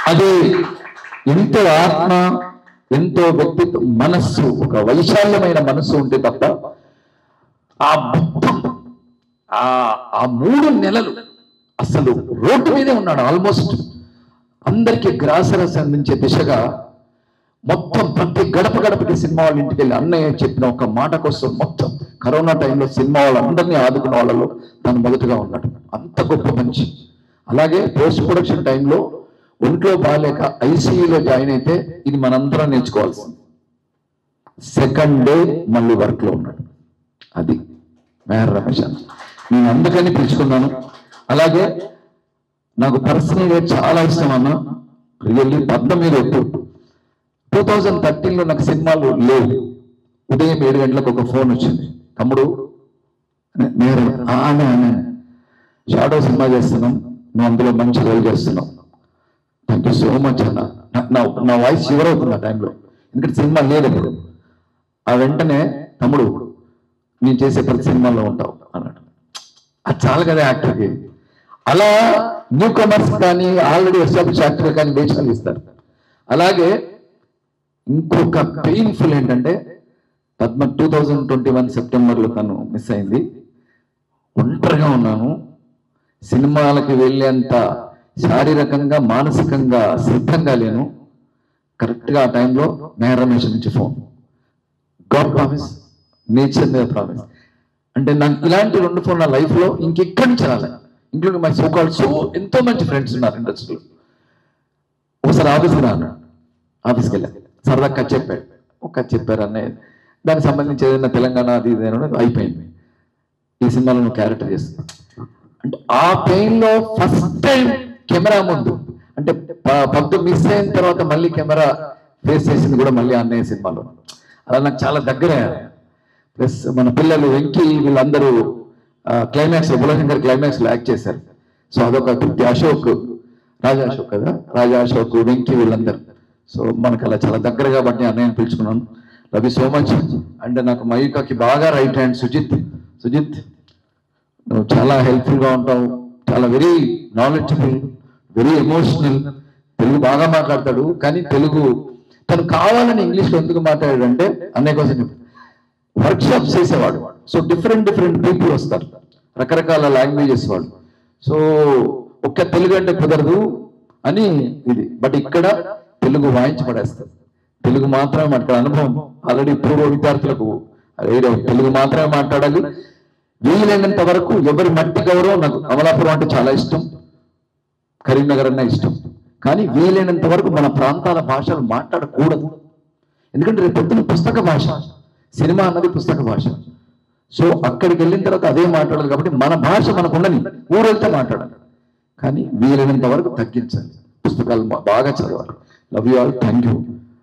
అది ఎంతో ఆత్మ ఎంతో వ్యక్తిత్వం మనస్సు ఒక వైశాల్యమైన మనస్సు ఉంటే తప్ప ఆ మొత్తం ఆ ఆ మూడు నెలలు అసలు రోడ్డు మీదే ఉన్నాడు ఆల్మోస్ట్ అందరికీ గ్రాసరస్ అందించే దిశగా మొత్తం ప్రతి గడప గడపకి సినిమా వాళ్ళ ఇంటికి వెళ్ళి అన్నయ్య చెప్పిన ఒక మాట కోసం మొత్తం కరోనా టైంలో సినిమా వాళ్ళందరినీ ఆదుకున్న వాళ్ళలో తను మొదటగా ఉన్నాడు అంత గొప్ప మనిషి అలాగే పోస్ట్ ప్రొడక్షన్ టైంలో ఒంట్లో బాగాలేక ఐసీయూలో జాయిన్ అయితే ఇది మనందరం నేర్చుకోవాల్సింది సెకండ్ డే మళ్ళీ వర్క్ లో ఉన్నాడు అది మేహర్ రమేష్ అని నేను అందుకని పిలుచుకున్నాను అలాగే నాకు పర్సనల్ గా చాలా ఇష్టం అన్న రియల్లీ పద్మ మీద ఎప్పుడు టూ థౌజండ్ థర్టీన్లో నాకు సినిమాలు లేవు ఉదయం ఏడు గంటలకు ఒక ఫోన్ వచ్చింది తమ్ముడు నే- నేను "ఆ, అనే అనే షాడో సినిమా చేస్తున్నాం నువ్వు అందులో మంచి రోల్ చేస్తున్నావు థ్యాంక్ యూ సో మచ్ అన్న నా- నా నా వాయిస్ చివర అవుతుంది ఆ టైంలో ఎందుకంటే సినిమా లేదు ఇప్పుడు ఆ వెంటనే తమ్ముడు నేను చేసే ప్రతి సినిమాలో ఉంటావు అన్నాడు అది చాలు కదా యాక్టర్కి అలా న్యూ కమర్స్ కానీ ఆల్రెడీ ఎస్టాబ్లిష్ యాక్టర్ కానీ వేషాలు ఇస్తారు అలాగే ఇంకొక పెయిన్ఫుల్ ఏంటంటే Padma two thousand twenty one సెప్టెంబర్లో తను మిస్ అయింది ఒంటరిగా ఉన్నాను సినిమాలకి వెళ్ళేంత శారీరకంగా మానసికంగా సిద్ధంగా లేను కరెక్ట్గా ఆ టైంలో మేహర్ రమేష్ నుంచి ఫోన్ గాడ్ ప్రామిస్ నేచర్ మీద ప్రామిస్ అంటే నాకు ఇలాంటి రెండు ఫోన్ నా లైఫ్లో ఇంకెక్కడి నుంచి రాలే including my so called so ఎంతో మంచి ఫ్రెండ్స్ ఉన్నారు ఇండస్ట్రీలో ఒకసారి ఆఫీస్కి రాను ఆఫీస్కి వెళ్ళా సరదా కథ చెప్పాడు ఒక కథ చెప్పారు అన్నయ్య దానికి సంబంధించి ఏదైనా తెలంగాణ అది ఇది అనేది అయిపోయింది ఈ సినిమాలో నువ్వు క్యారెక్టర్ చేస్తున్నావు అంటే ఆ పెయిన్ లో ఫస్ట్ టైం కెమెరా ముందు అంటే ప- పద్దు మిస్ అయిన తర్వాత మళ్ళీ కెమెరా ఫేస్ చేసింది కూడా మళ్ళీ అన్నయ్య సినిమాలో అలా నాకు చాలా దగ్గర ప్లస్ మన పిల్లలు వెంకీ వీళ్ళందరూ క్లైమాక్స్ లో బులశంకర్ క్లైమాక్స్ లో యాక్ట్ చేశారు సో అదొక తృప్తి అశోక్ రాజా అశోక్ కదా రాజా అశోక్ వెంకీ వీళ్ళందరూ సో మనకు అలా చాలా దగ్గర కాబట్టి అన్నయ్యని పిలుచుకున్నాను లవ్ సో మచ్ అండ్ నాకు మయూకాకి బాగా రైట్ హ్యాండ్ సుజిత్ సుజిత్ నువ్వు చాలా హెల్ప్ఫుల్ గా ఉంటావు చాలా very knowledgeable very emotional Telugu బాగా మాట్లాడతాడు కానీ తెలుగు తను కావాలని ఇంగ్లీష్ లో ఎందుకు మాట్లాడాడు అంటే అన్నయ్య కోసం చెప్పు వర్క్ షాప్స్ చేసేవాడు సో డిఫరెంట్ డిఫరెంట్ పీపుల్ వస్తారు రకరకాల లాంగ్వేజెస్ వాళ్ళు సో ఒక్క తెలుగు అంటే కుదరదు అని ఇది బట్ ఇక్కడ తెలుగు వాయించి పడేస్తారు తెలుగు మాత్రమే మాట్లాడే అనుభవం ఆల్రెడీ పూర్వ విద్యార్థులకు అదే తెలుగు మాత్రమే మాట్లాడాలి వీలైనంత వరకు ఎవరి మట్టి గౌరవం నాకు అమలాపురం అంటే చాలా ఇష్టం కరీంనగర్ అన్న ఇష్టం కానీ వీలైనంత వరకు మన ప్రాంతాల భాషలు మాట్లాడకూడదు ఎందుకంటే రేపు పొద్దున పుస్తక భాష సినిమా అన్నది పుస్తక భాష సో అక్కడికి వెళ్ళిన తర్వాత అదే మాట్లాడాలి కాబట్టి మన భాష మనకు ఉండని ఊరెళ్తే మాట్లాడాలి కానీ వీలైనంత వరకు తగ్గించాలి పుస్తకాలు బా- బాగా చదవాలి love you all thank you